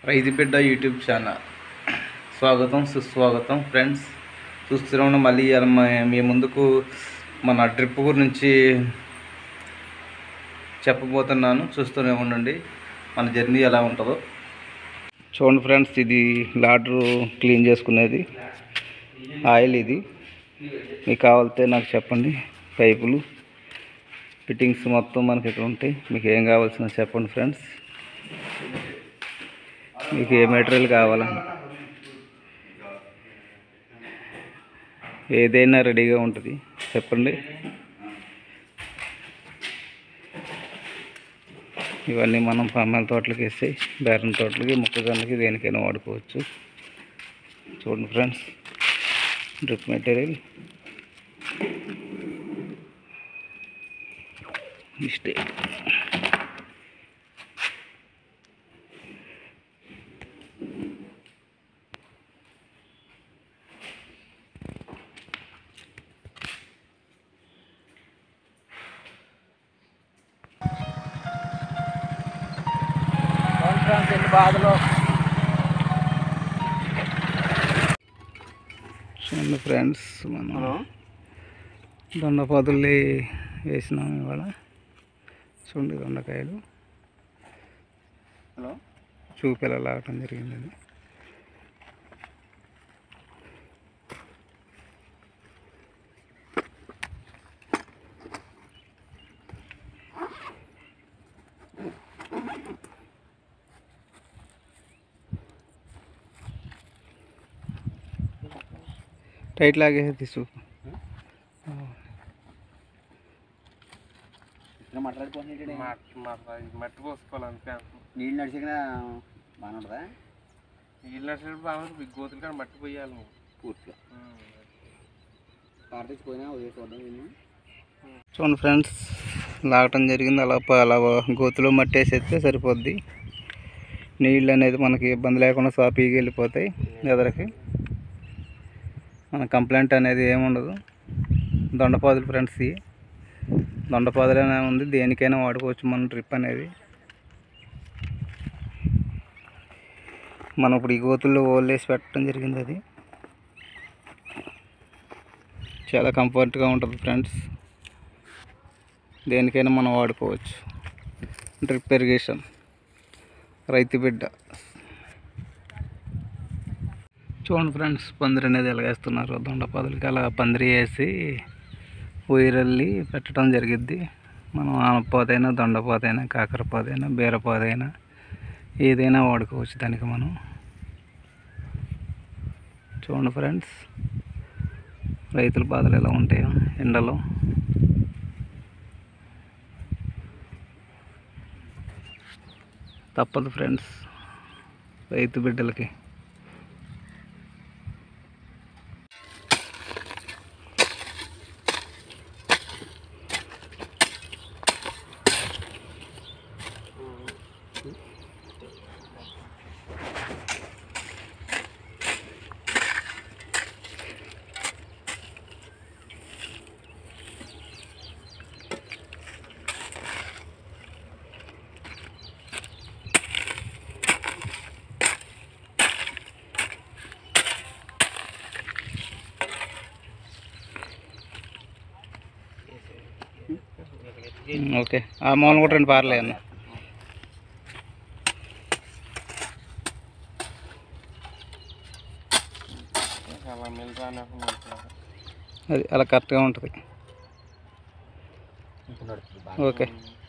రైతు బిడ్డ YouTube channel స్వాగతం సుస్వాగతం ఫ్రెండ్స్ చూస్తున్నాం మళ్ళీ ఇవాళ మ- మీ ముందుకు మన ట్రిప్ గురించి చెప్పబోతున్నాను చూస్తూనే ఉండండి మన జర్నీ ఎలా ఉంటుందో చూడండి ఫ్రెండ్స్ ఇది లాడర్ క్లీన్ చేసుకునేది ఆయిల్ ఇది మీకు కావాలితే నాకు చెప్పండి పైపులు ఫిట్టింగ్స్ మొత్తం మనకి ఇక్కడ ఉంటాయి మీకు ఏం కావాల్సిన చెప్పండి ఫ్రెండ్స్ మీకు ఏ మెటీరియల్ కావాలన్నా ఏదైనా రెడీగా ఉంటుంది చెప్పండి ఇవన్నీ మనం పామాల తోటలకి వేసి బేరం తోటలకి మొక్కజొన్నకి దేనికైనా వాడుకోవచ్చు చూడండి ఫ్రెండ్స్ డ్రిప్ మెటీరియల్ మిస్టేక్ ఎన్ని బాధలు చూడండి ఫ్రెండ్స్ మనం దొండపాదులు వేసినాం ఇవాళ చూడండి దొండకాయలు హలో చూపెలా లాగటం జరిగింది అది టైట్ లాగేసి తీసు మాట్లాడుకోండి మట్టి పోసుకోవాలంతే నీళ్ళు నడిచిన బాగానే ఉంటుందా నీళ్ళు నడిచినప్పుడు బాగుంటుంది బిగ్ గోతులు కానీ మట్టి పోయాలి నువ్వు పూర్తిగా పారదీసిపోయినా ఉదయం చూడడం నేను చూడండి ఫ్రెండ్స్ లాగటం జరిగింది అలా ప- అలా గోతులో మట్టి వేసేస్తే సరిపోద్ది నీళ్ళు అనేది మనకి ఇబ్బంది లేకుండా సాపీకి వెళ్ళిపోతాయి ఎదరకి మన కంప్లైంట్ అనేది ఏముండదు దొండపాదులు ఫ్రెండ్స్ ఇవి దొండపాదులనే ఉంది దేనికైనా వాడుకోవచ్చు మన ట్రిప్ అనేది మనం ఇప్పుడు ఈ గోతుల్లో ఓళ్ళు వేసి పెట్టడం జరిగింది అది చాలా కంఫర్ట్గా ఉంటుంది ఫ్రెండ్స్ దేనికైనా మనం వాడుకోవచ్చు డ్రిప్ ఇరిగేషన్ రైతు బిడ్డ చూడండి ఫ్రెండ్స్ పందిరి అనేది ఎలాగేస్తున్నారు దొండపాదులకి అలా పందిరి వేసి ఊయరల్లి పెట్టడం జరిగిద్ది మనం ఆనపాదైనా దొండపాదైనా కాకరపాదైనా బీరపాదైనా ఏదైనా వాడుకోవచ్చు దానికి మనం చూడండి ఫ్రెండ్స్ రైతుల బాధలు ఎలా ఉంటాయో ఎండలో తప్పదు ఫ్రెండ్స్ రైతు బిడ్డలకి ఉమ్, ఓకే ఆ మూలం కూడా రెండు పార్లే అన్న అలా మిల్ రానివ్వకుండా అది అలా కరెక్ట్గా ఉంటుంది ఓకే